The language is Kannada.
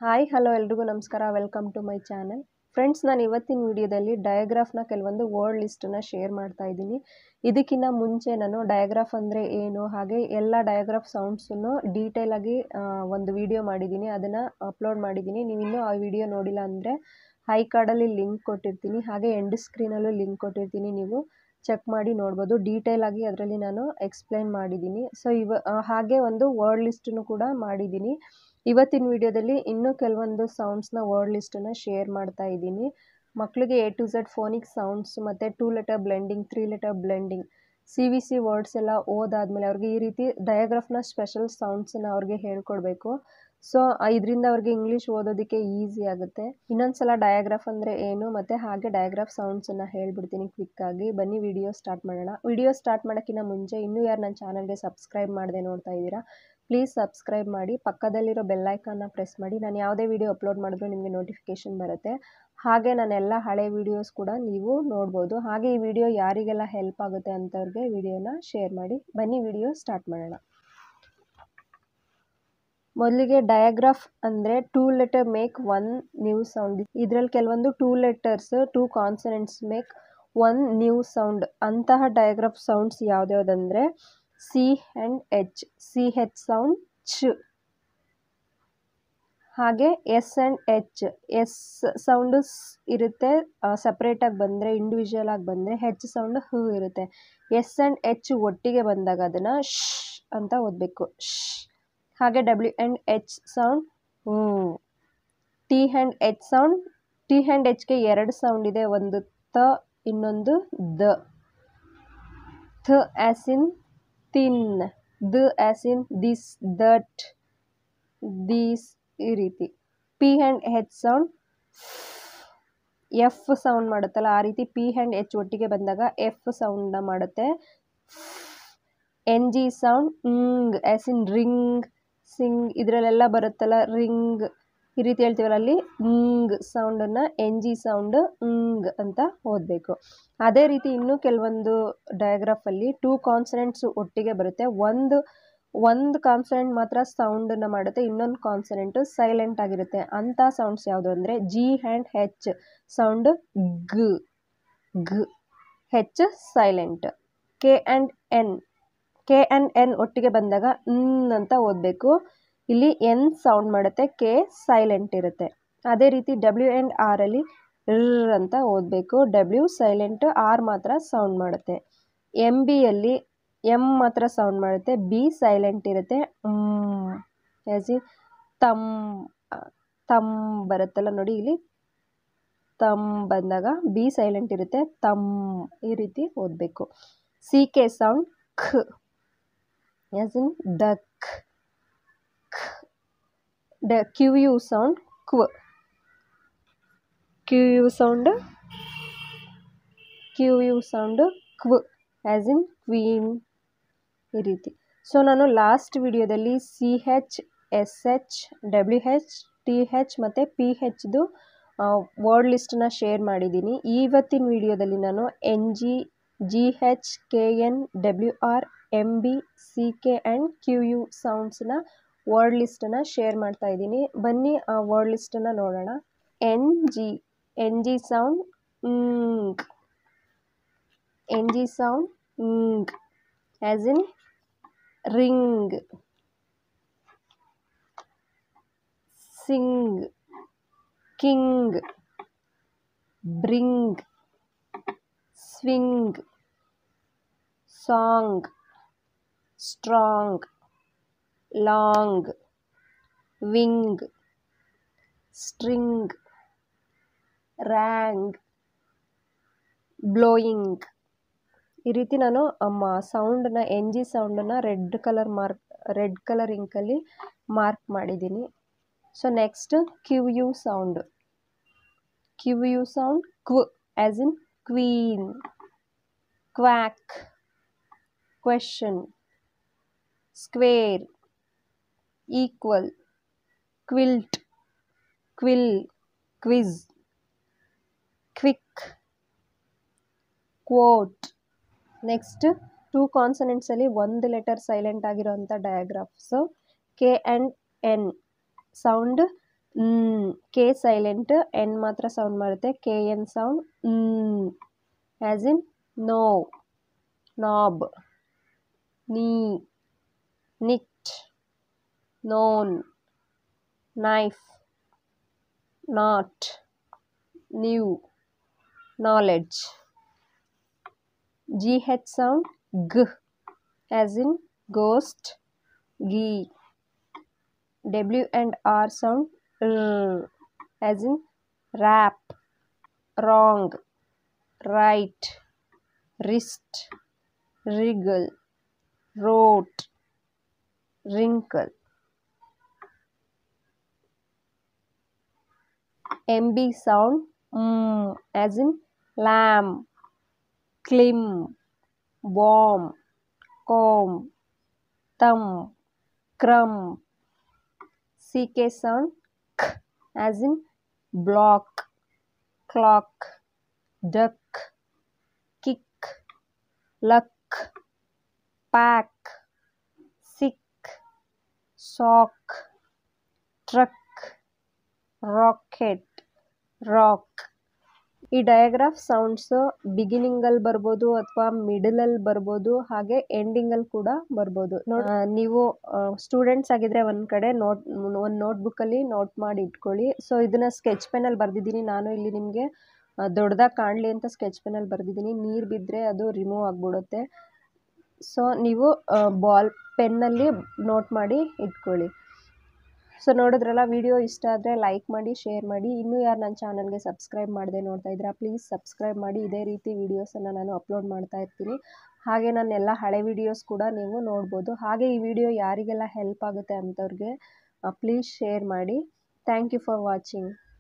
ಹಾಯ್ ಹಲೋ ಎಲ್ರಿಗೂ ನಮಸ್ಕಾರ welcome to my channel friends ನಾನು ಇವತ್ತಿನ ವಿಡಿಯೋದಲ್ಲಿ ಡಯಾಗ್ರಾಫ್ನ ಕೆಲವೊಂದು ವರ್ಡ್ ಲಿಸ್ಟನ್ನ ಶೇರ್ ಮಾಡ್ತಾ ಇದ್ದೀನಿ ಇದಕ್ಕಿಂತ ಮುಂಚೆ ನಾನು ಡಯಾಗ್ರಾಫ್ ಅಂದರೆ ಏನು ಹಾಗೆ ಎಲ್ಲ ಡಯಾಗ್ರಾಫ್ ಸೌಂಡ್ಸನ್ನು ಡೀಟೇಲಾಗಿ ಒಂದು ವಿಡಿಯೋ ಮಾಡಿದ್ದೀನಿ ಅದನ್ನು ಅಪ್ಲೋಡ್ ಮಾಡಿದ್ದೀನಿ ನೀವು ಇನ್ನೂ ಆ ವಿಡಿಯೋ ನೋಡಿಲ್ಲ ಅಂದರೆ ಹೈ ಕಾರ್ಡಲ್ಲಿ ಲಿಂಕ್ ಕೊಟ್ಟಿರ್ತೀನಿ ಹಾಗೆ ಎಂಡ್ ಸ್ಕ್ರೀನಲ್ಲೂ ಲಿಂಕ್ ಕೊಟ್ಟಿರ್ತೀನಿ ನೀವು ಚೆಕ್ ಮಾಡಿ ನೋಡ್ಬೋದು ಡೀಟೇಲಾಗಿ ಅದರಲ್ಲಿ ನಾನು ಎಕ್ಸ್ಪ್ಲೈನ್ ಮಾಡಿದ್ದೀನಿ ಸೊ ಇವ ಹಾಗೆ ಒಂದು ವರ್ಡ್ ಲಿಸ್ಟನ್ನು ಕೂಡ ಮಾಡಿದ್ದೀನಿ ಇವತ್ತಿನ ವಿಡಿಯೋದಲ್ಲಿ ಇನ್ನೂ ಕೆಲವೊಂದು ಸೌಂಡ್ಸ್ನ ವರ್ಡ್ ಲಿಸ್ಟನ್ನು ಶೇರ್ ಮಾಡ್ತಾ ಇದ್ದೀನಿ ಮಕ್ಕಳಿಗೆ A to Z phonic sounds ಮತ್ತು two letter blending three letter blending C V C words ಎಲ್ಲ ಓದಾದ್ಮೇಲೆ ಅವ್ರಿಗೆ ಈ ರೀತಿ ಡಯಾಗ್ರಾಫ್ನ ಸ್ಪೆಷಲ್ ಸೌಂಡ್ಸನ್ನು ಅವ್ರಿಗೆ ಹೇಳ್ಕೊಡ್ಬೇಕು ಸೊ ಇದರಿಂದ ಅವ್ರಿಗೆ ಇಂಗ್ಲೀಷ್ ಓದೋದಕ್ಕೆ ಈಸಿ ಆಗುತ್ತೆ ಇನ್ನೊಂದು ಸಲ ಡಯಾಗ್ರಾಫ್ ಅಂದರೆ ಏನು ಮತ್ತು ಹಾಗೆ ಡಯಾಗ್ರಾಫ್ ಸೌಂಡ್ಸನ್ನು ಹೇಳ್ಬಿಡ್ತೀನಿ ಕ್ವಿಕ್ಕಾಗಿ ಬನ್ನಿ ವಿಡಿಯೋ ಸ್ಟಾರ್ಟ್ ಮಾಡೋಣ ವಿಡಿಯೋ ಸ್ಟಾರ್ಟ್ ಮಾಡೋಕ್ಕಿಂತ ಮುಂಚೆ ಇನ್ನೂ ಯಾರು ನನ್ನ ಚಾನಲ್ಗೆ ಸಬ್ಸ್ಕ್ರೈಬ್ ಮಾಡದೆ ನೋಡ್ತಾ ಇದ್ದೀರಾ ಪ್ಲೀಸ್ ಸಬ್ಸ್ಕ್ರೈಬ್ ಮಾಡಿ ಪಕ್ಕದಲ್ಲಿರೋ ಬೆಲ್ಲೈಕನ್ನ ಪ್ರೆಸ್ ಮಾಡಿ ನಾನು ಯಾವುದೇ ವಿಡಿಯೋ ಅಪ್ಲೋಡ್ ಮಾಡಿದ್ರು ನಿಮಗೆ ನೋಟಿಫಿಕೇಷನ್ ಬರುತ್ತೆ ಹಾಗೆ ನನ್ನ ಎಲ್ಲ ಹಳೆ ವೀಡಿಯೋಸ್ ಕೂಡ ನೀವು ನೋಡ್ಬೋದು ಹಾಗೆ ಈ ವಿಡಿಯೋ ಯಾರಿಗೆಲ್ಲ ಹೆಲ್ಪ್ ಆಗುತ್ತೆ ಅಂಥವ್ರಿಗೆ ವಿಡಿಯೋನ ಶೇರ್ ಮಾಡಿ ಬನ್ನಿ ವಿಡಿಯೋ ಸ್ಟಾರ್ಟ್ ಮಾಡೋಣ ಮೊದಲಿಗೆ ಡಯಾಗ್ರಾಫ್ ಅಂದರೆ two letter make one new sound ಇದರಲ್ಲಿ ಕೆಲವೊಂದು two letters two consonants make one new sound ಅಂತಹ ಡಯಾಗ್ರಾಫ್ ಸೌಂಡ್ಸ್ ಯಾವ್ದ್ಯಾವ್ದಂದರೆ C and H C H sound ಚ್ ಹಾಗೆ S and H S sound ಇರುತ್ತೆ ಸಪ್ರೇಟಾಗಿ ಬಂದರೆ ಇಂಡಿವಿಜುವಲ್ ಆಗಿ ಬಂದರೆ ಹೆಚ್ ಸೌಂಡ್ ಹೂ ಇರುತ್ತೆ ಎಸ್ ಆ್ಯಂಡ್ ಎಚ್ ಒಟ್ಟಿಗೆ ಬಂದಾಗ ಅದನ್ನು ಶ್ ಅಂತ ಓದಬೇಕು ಶ್ ಹಾಗೆ W and H sound who T and H sound T and ಎಚ್ಗೆ ಎರಡು ಸೌಂಡ್ ಇದೆ ಒಂದು ತ ಇನ್ನೊಂದು ದ ಥ ಆ್ಯಸ್ ಇನ್ ತಿನ್ ದ as in this that these ಈ ರೀತಿ P and H sound F sound ಮಾಡುತ್ತಲ್ಲ ಆ ರೀತಿ ಪಿ ಆ್ಯಂಡ್ ಎಚ್ ಒಟ್ಟಿಗೆ ಬಂದಾಗ ಎಫ್ ಸೌಂಡ್ನ ಮಾಡುತ್ತೆ N G sound ಇಂಗ್ as in ring sing ಇದರಲ್ಲೆಲ್ಲ ಬರುತ್ತಲ್ಲ ರಿಂಗ್ ಈ ರೀತಿ ಹೇಳ್ತೀವಲ್ಲ ಅಲ್ಲಿ ಇಂಗ್ ಸೌಂಡನ್ನು ಎನ್ ಜಿ ಸೌಂಡ್ ಇಂಗ್ ಅಂತ ಓದಬೇಕು ಅದೇ ರೀತಿ ಇನ್ನೂ ಕೆಲವೊಂದು ಡಯಾಗ್ರಾಫಲ್ಲಿ ಟೂ ಕಾನ್ಸನೆಂಟ್ಸ್ ಒಟ್ಟಿಗೆ ಬರುತ್ತೆ ಒಂದು ಒಂದು ಕಾನ್ಸನೆಂಟ್ ಮಾತ್ರ ಸೌಂಡನ್ನು ಮಾಡುತ್ತೆ ಇನ್ನೊಂದು ಕಾನ್ಸನೆಂಟು ಸೈಲೆಂಟ್ ಆಗಿರುತ್ತೆ ಅಂಥ ಸೌಂಡ್ಸ್ ಯಾವುದು ಅಂದರೆ ಜಿ ಆ್ಯಂಡ್ ಹೆಚ್ ಸೌಂಡ್ ಗ್ ಗ್ H silent K and N K and N ಒಟ್ಟಿಗೆ ಬಂದಾಗ ನ್ ಅಂತ ಓದಬೇಕು ಇಲ್ಲಿ ಎನ್ ಸೌಂಡ್ ಮಾಡುತ್ತೆ ಕೆ ಸೈಲೆಂಟ್ ಇರುತ್ತೆ ಅದೇ ರೀತಿ ಡಬ್ಲ್ಯೂ ಆ್ಯಂಡ್ ಆರಲ್ಲಿ ರ್ ಅಂತ ಓದಬೇಕು ಡಬ್ಲ್ಯೂ ಸೈಲೆಂಟ್ ಆರ್ ಮಾತ್ರ ಸೌಂಡ್ ಮಾಡುತ್ತೆ ಎಮ್ ಬಿಯಲ್ಲಿ ಎಮ್ ಮಾತ್ರ ಸೌಂಡ್ ಮಾಡುತ್ತೆ ಬಿ ಸೈಲೆಂಟ್ ಇರುತ್ತೆ ಆ್ಯಸ್ ಇನ್ ತಮ್ ತಮ್ ಬರುತ್ತಲ್ಲ ನೋಡಿ ಇಲ್ಲಿ ತಮ್ ಬಂದಾಗ ಬಿ ಸೈಲೆಂಟ್ ಇರುತ್ತೆ ತಮ್ ಈ ರೀತಿ ಓದಬೇಕು ಸಿ ಕೆ ಸೌಂಡ್ ಖ್ ಆ್ಯಸ್ ಇನ್ ಡಕ್ ಡ ಕ್ಯೂ ಯು ಸೌಂಡ್ ಕ್ವ್ Q U sound Q U sound ಕ್ವ್ ಆ್ಯಸ್ ಇನ್ ಕ್ವೀನ್ ಈ ರೀತಿ ಸೊ ನಾನು ಲಾಸ್ಟ್ ವಿಡಿಯೋದಲ್ಲಿ C H S H W H T H ಮತ್ತು ಪಿ ಹೆಚ್ದು ವರ್ಡ್ ಲಿಸ್ಟನ್ನ ಶೇರ್ ಮಾಡಿದ್ದೀನಿ ಇವತ್ತಿನ ವಿಡಿಯೋದಲ್ಲಿ ನಾನು N G G H K N W R M B C K and Q U ಸೌಂಡ್ಸ್ನ ವರ್ಡ್ ಲಿಸ್ಟನ್ನು ಶೇರ್ ಮಾಡ್ತಾ ಇದ್ದೀನಿ ಬನ್ನಿ ಆ ವರ್ಡ್ ಲಿಸ್ಟನ್ನು ನೋಡೋಣ N G N G sound ing N G sound ಇಂಗ್ as in ring sing king bring swing song strong long wing string rang blowing ಈ ರೀತಿ ನಾನು ಸೌಂಡನ್ನ ಎನ್ ಜಿ ಸೌಂಡನ್ನು red colour mark red colour ಇಂಕಲ್ಲಿ ಮಾರ್ಕ್ ಮಾಡಿದ್ದೀನಿ so next Q U sound Q U sound qu as in queen quack question square equal quilt quill quiz quick quote next two ಕಾನ್ಸನೆಂಟ್ಸಲ್ಲಿ ಒಂದು ಲೆಟರ್ ಸೈಲೆಂಟ್ ಆಗಿರೋಂಥ digraphs K and N sound K silent N ಮಾತ್ರ ಸೌಂಡ್ ಮಾಡುತ್ತೆ K N sound as in know knob knee knit known knife knot knew knowledge G H sound g as in ghost ghee W and R sound as in wrap wrong write wrist wriggle wrote wrinkle MB sound mm, as in lamb, clim, bomb, comb, thumb, crumb. CK sound k as in block, clock, duck, kick, luck, pack, sick, sock, truck, rocket rock ಈ ಡಯಾಗ್ರಾಫ್ ಸೌಂಡ್ಸು ಬಿಗಿನಿಂಗಲ್ಲಿ ಬರ್ಬೋದು ಅಥವಾ ಮಿಡಲಲ್ಲಿ ಬರ್ಬೋದು ಹಾಗೆ ಎಂಡಿಂಗಲ್ಲಿ ಕೂಡ ಬರ್ಬೋದು ನೋಡ್ ನೀವು ಸ್ಟೂಡೆಂಟ್ಸ್ ಆಗಿದ್ರೆ ಒಂದು ಕಡೆ ನೋಟ್ ಒಂದು ನೋಟ್ಬುಕ್ಕಲ್ಲಿ ನೋಟ್ ಮಾಡಿ ಇಟ್ಕೊಳ್ಳಿ ಸೊ ಇದನ್ನ ಸ್ಕೆಚ್ ಪೆನಲ್ಲಿ ಬರೆದಿದ್ದೀನಿ ನಾನು ಇಲ್ಲಿ ನಿಮಗೆ ದೊಡ್ಡದಾಗಿ ಕಾಣಲಿ ಅಂತ ಸ್ಕೆಚ್ ಪೆನಲ್ಲಿ ಬರೆದಿದ್ದೀನಿ ನೀರು ಬಿದ್ದರೆ ಅದು ರಿಮೂವ್ ಆಗಿಬಿಡುತ್ತೆ ಸೊ ನೀವು ಬಾಲ್ ಪೆನ್ನಲ್ಲಿ ನೋಟ್ ಮಾಡಿ ಇಟ್ಕೊಳ್ಳಿ ಸೊ ನೋಡಿದ್ರಲ್ಲ ವಿಡಿಯೋ ಇಷ್ಟ ಆದರೆ ಲೈಕ್ ಮಾಡಿ ಶೇರ್ ಮಾಡಿ ಇನ್ನೂ ಯಾರು ನನ್ನ ಚಾನಲ್ಗೆ ಸಬ್ಸ್ಕ್ರೈಬ್ ಮಾಡದೆ ನೋಡ್ತಾ ಇದ್ದೀರಾ ಪ್ಲೀಸ್ ಸಬ್ಸ್ಕ್ರೈಬ್ ಮಾಡಿ ಇದೇ ರೀತಿ ವೀಡಿಯೋಸನ್ನು ನಾನು ಅಪ್ಲೋಡ್ ಮಾಡ್ತಾ ಇರ್ತೀನಿ ಹಾಗೆ ನನ್ನ ಎಲ್ಲ ಹಳೆ ವೀಡಿಯೋಸ್ ಕೂಡ ನೀವು ನೋಡ್ಬೋದು ಹಾಗೆ ಈ ವಿಡಿಯೋ ಯಾರಿಗೆಲ್ಲ ಹೆಲ್ಪ್ ಆಗುತ್ತೆ ಅಂಥವ್ರಿಗೆ ಪ್ಲೀಸ್ ಶೇರ್ ಮಾಡಿ ಥ್ಯಾಂಕ್ ಯು ಫಾರ್ ವಾಚಿಂಗ್